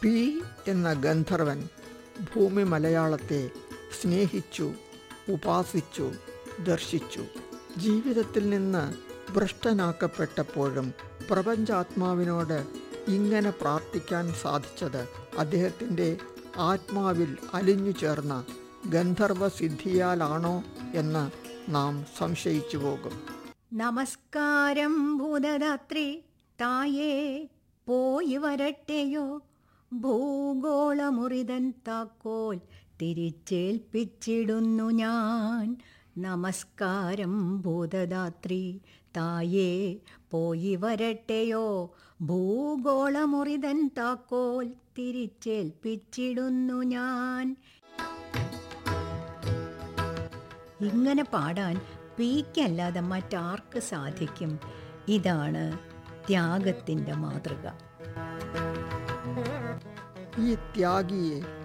P എന്ന ഗന്ധർവൻ ഭൂമി മലയാളത്തെ സ്നേഹിച്ചു ഉപാസിച്ചു ദർശിച്ചു ജീവിതത്തിൽ നിന്ന് ഭ്രഷ്ടനാക്കപ്പെട്ടപ്പോഴും പ്രപഞ്ചാത്മാവിനോട് ഇങ്ങനെ പ്രാർത്ഥിക്കാൻ സാധിച്ചത് അദ്ദേഹത്തിൻ്റെ ആത്മാവിൽ അലിഞ്ഞു ചേർന്ന ഗന്ധർവ സിദ്ധിയാലാണോ എന്ന് നാം സംശയിച്ചു പോകും നമസ്കാരം ഭൂതദാത്രി തായേ പോയി വരട്ടെയോ ഭൂഗോളമുറിതൻ താക്കോൽ തിരിച്ചേൽപ്പിച്ചിടുന്നു ഞാൻ നമസ്കാരം ഭൂതദാത്രി തായേ പോയി വരട്ടെയോ ഭൂഗോളമുറിതൻ താക്കോൽ തിരിച്ചേൽപ്പിച്ചിടുന്നു ഞാൻ ഇങ്ങനെ പാടാൻ പീക്കല്ലാതെ മറ്റാർക്ക് സാധിക്കും ഇതാണ് ത്യാഗത്തിൻ്റെ മാതൃക ഈ ത്യാഗിയെ